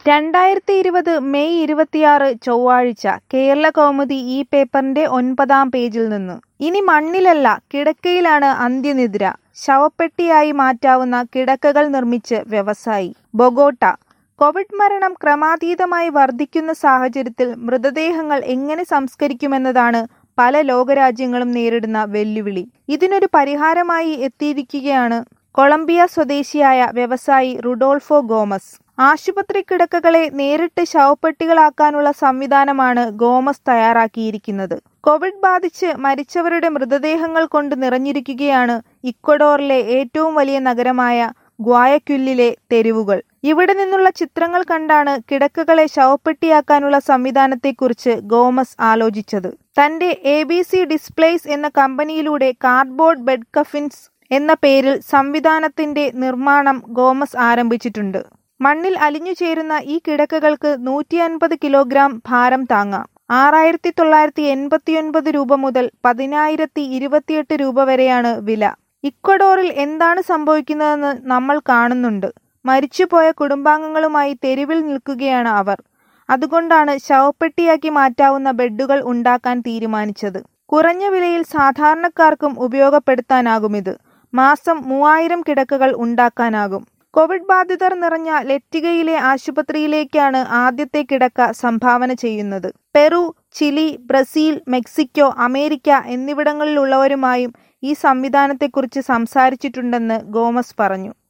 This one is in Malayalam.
രണ്ടായിരത്തി ഇരുപത് മെയ് ഇരുപത്തിയാറ് ചൊവ്വാഴ്ച കേരള കൗമുദി ഈ പേപ്പറിന്റെ ഒൻപതാം പേജിൽ നിന്ന് ഇനി മണ്ണിലല്ല കിടക്കയിലാണ് അന്ത്യനിദ്ര ശവപ്പെട്ടിയായി മാറ്റാവുന്ന കിടക്കകൾ നിർമ്മിച്ച് വ്യവസായി ബൊഗോട്ട കോവിഡ് മരണം ക്രമാതീതമായി വർദ്ധിക്കുന്ന സാഹചര്യത്തിൽ മൃതദേഹങ്ങൾ എങ്ങനെ സംസ്കരിക്കുമെന്നതാണ് പല ലോകരാജ്യങ്ങളും നേരിടുന്ന വെല്ലുവിളി ഇതിനൊരു പരിഹാരമായി എത്തിയിരിക്കുകയാണ് കൊളംബിയ സ്വദേശിയായ വ്യവസായി റുഡോൾഫോ ഗോമസ് ആശുപത്രി കിടക്കകളെ നേരിട്ട് ശവപ്പെട്ടികളാക്കാനുള്ള സംവിധാനമാണ് ഗോമസ് തയ്യാറാക്കിയിരിക്കുന്നത് കോവിഡ് ബാധിച്ച് മരിച്ചവരുടെ മൃതദേഹങ്ങൾ കൊണ്ട് നിറഞ്ഞിരിക്കുകയാണ് ഇക്വഡോറിലെ ഏറ്റവും വലിയ നഗരമായ ഗ്വായക്യുല്ലിലെ തെരുവുകൾ ഇവിടെ നിന്നുള്ള ചിത്രങ്ങൾ കണ്ടാണ് കിടക്കകളെ ശവപ്പെട്ടിയാക്കാനുള്ള സംവിധാനത്തെക്കുറിച്ച് ഗോമസ് ആലോചിച്ചത് തന്റെ എ ബി സി ഡിസ്പ്ലേസ് എന്ന കമ്പനിയിലൂടെ കാർഡ്ബോർഡ് ബെഡ് കഫിൻസ് എന്ന പേരിൽ സംവിധാനത്തിന്റെ നിർമ്മാണം ഗോമസ് ആരംഭിച്ചിട്ടുണ്ട് മണ്ണിൽ അലിഞ്ഞു ചേരുന്ന ഈ കിടക്കകൾക്ക് നൂറ്റി അൻപത് കിലോഗ്രാം ഭാരം താങ്ങാം ആറായിരത്തി തൊള്ളായിരത്തി എൺപത്തിയൊൻപത് രൂപ മുതൽ പതിനായിരത്തി ഇരുപത്തിയെട്ട് രൂപ വരെയാണ് വില ഇക്വഡോറിൽ എന്താണ് സംഭവിക്കുന്നതെന്ന് നമ്മൾ കാണുന്നുണ്ട് മരിച്ചുപോയ കുടുംബാംഗങ്ങളുമായി തെരുവിൽ നിൽക്കുകയാണ് അവർ അതുകൊണ്ടാണ് ശവപ്പെട്ടിയാക്കി മാറ്റാവുന്ന ബെഡുകൾ ഉണ്ടാക്കാൻ തീരുമാനിച്ചത് കുറഞ്ഞ വിലയിൽ സാധാരണക്കാർക്കും ഉപയോഗപ്പെടുത്താനാകുമിത് മാസം മൂവായിരം കിടക്കകൾ ഉണ്ടാക്കാനാകും കോവിഡ് ബാധിതർ നിറഞ്ഞ ലെറ്റിഗയിലെ ആശുപത്രിയിലേക്കാണ് ആദ്യത്തെ കിടക്ക സംഭാവന ചെയ്യുന്നത് Peru Chile Brazil Mexico America എന്നിവിടങ്ങളിലുള്ളവരുമായും ഈ സംവിധാനത്തെക്കുറിച്ച് സംസാരിച്ചിട്ടുണ്ടെന്ന് ഗോമസ് പറഞ്ഞു